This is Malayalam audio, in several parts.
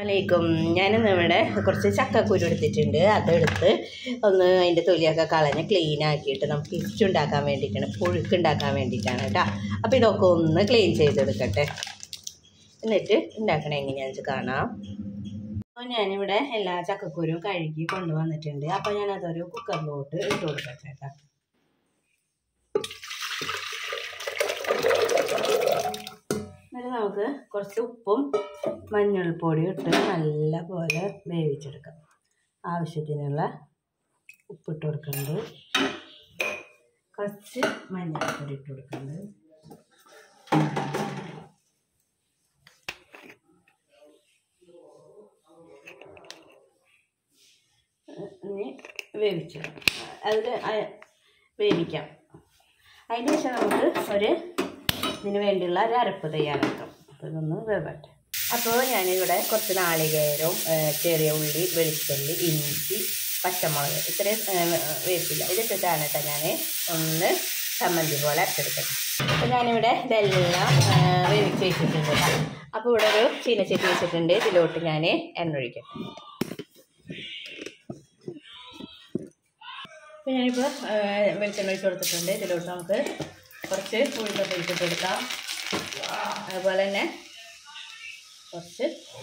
അലൈക്കും ഞാനിന്ന് ഇവിടെ കുറച്ച് ചക്കക്കുരു എടുത്തിട്ടുണ്ട് അതെടുത്ത് ഒന്ന് അതിൻ്റെ തൊലിയൊക്കെ കളഞ്ഞ് ക്ലീൻ ആക്കിയിട്ട് നമുക്ക് ഇസ്റ്റ് ഉണ്ടാക്കാൻ വേണ്ടിയിട്ടാണ് പുഴുക്ക് ഉണ്ടാക്കാൻ വേണ്ടിയിട്ടാണ് കേട്ടോ അപ്പോൾ ഇതൊക്കെ ഒന്ന് ക്ലീൻ ചെയ്തെടുക്കട്ടെ എന്നിട്ട് ഉണ്ടാക്കണ എങ്ങനെയാണെന്ന് വെച്ച് കാണാം അപ്പോൾ ഞാനിവിടെ എല്ലാ ചക്കക്കുരും കഴുകി കൊണ്ടുവന്നിട്ടുണ്ട് അപ്പോൾ ഞാനതൊരു കുക്കറിലോട്ട് ഇട്ട് കൊടുക്കട്ടെ കേട്ടോ എന്നിട്ട് നമുക്ക് കുറച്ച് ഉപ്പും മഞ്ഞൾപ്പൊടിയും ഇട്ട് നല്ല പോലെ വേവിച്ചെടുക്കാം ആവശ്യത്തിനുള്ള ഉപ്പിട്ട് കൊടുക്കുന്നുണ്ട് കുറച്ച് മഞ്ഞൾപ്പൊടി ഇട്ട് കൊടുക്കുന്നുണ്ട് ഇനി വേവിച്ചു അതിൽ വേവിക്കാം അതിന് ശേഷം നമുക്ക് ഒരു ഇതിന് വേണ്ടിയുള്ള ഒരു അരപ്പ് തയ്യാറാക്കാം അപ്പോൾ ഇതൊന്ന് വേവട്ടെ അപ്പോൾ ഞാനിവിടെ കുറച്ച് നാളികേരവും ഏഹ്, ചെറിയ ഉള്ളി വെളുത്തുള്ളി ഇഞ്ചി പച്ചമുളക് ഇത്രയും ഏഹ്, വേപ്പില്ല ഇതിട്ടിട്ടാണ് കേട്ടോ ഞാൻ ഒന്ന് ചമ്മന്തി പോലെ അരച്ചെടുക്കട്ടെ അപ്പോൾ ഞാനിവിടെ ഇതെല്ലാം ഏഹ്, വേവിച്ച് വെച്ചിട്ടുണ്ട് കേട്ടോ അപ്പോൾ ഇവിടെ ഒരു ചീനച്ചട്ടി വെച്ചിട്ടുണ്ട് ഇതിലോട്ട് ഞാൻ എണ്ണ ഒഴിക്കട്ടെ അപ്പോൾ ഞാനിപ്പോൾ വെളിച്ചെണ്ണ ഒഴിച്ച് കൊടുത്തിട്ടുണ്ട് ഇതിലോട്ട് നമുക്ക് കുറച്ച് ഉഴുന്നൊക്കെ ഒഴിച്ചിട്ട് കൊടുക്കാം അതുപോലെ തന്നെ കുറച്ച്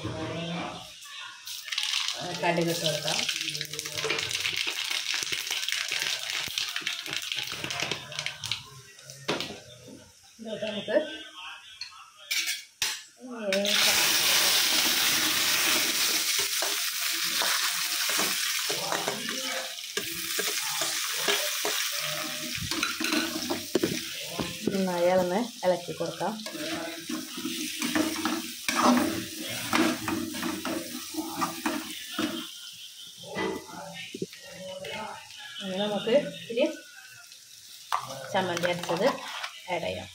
ആ, കടുക് ഇട്ട് കൊടുക്കാം ഇതിലോട്ട് നമുക്ക് ഈ നന്നായി അതൊന്ന് ഇളക്കി കൊടുക്കാം ഇനി നമുക്ക് ഇത്തിരി ചമ്മന്തി അരച്ചത് ആഡ് ചെയ്യാം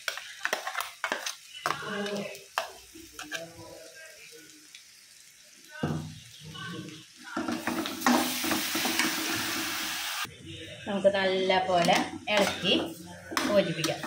നമുക്ക് നല്ല പോലെ ഇളക്കി യോജിപ്പിക്കാം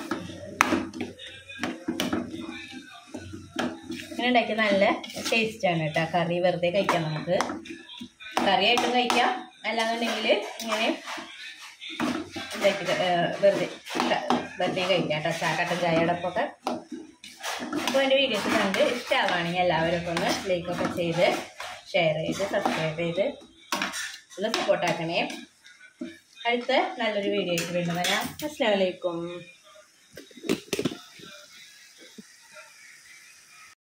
ഇങ്ങനെ ഉണ്ടാക്കിയ നല്ല ടേസ്റ്റാണ് കേട്ടോ കറി വെറുതെ കഴിക്കാം നമുക്ക് കറിയായിട്ടും കഴിക്കാം അല്ലാന്നുണ്ടെങ്കിൽ ഇങ്ങനെ ഉണ്ടാക്കി വെറുതെ ക- വെറുതെ കഴിക്കാം കേട്ടോ ചാ കട്ടൻ ചായയോടൊപ്പമൊക്കെ അപ്പോൾ എൻ്റെ വീഡിയോസ് കണ്ട് ഇഷ്ടമാവുകയാണെങ്കിൽ എല്ലാവരും ഒക്കെ ഒന്ന് ലൈക്കൊക്കെ ചെയ്ത് ഷെയർ ചെയ്ത് സബ്സ്ക്രൈബ് ചെയ്ത് ഒന്ന് സപ്പോർട്ടാക്കണേ അടുത്ത നല്ലൊരു വീഡിയോ ആയിട്ട് വീണ്ടും വരാം അസ്സാം വലൈക്കും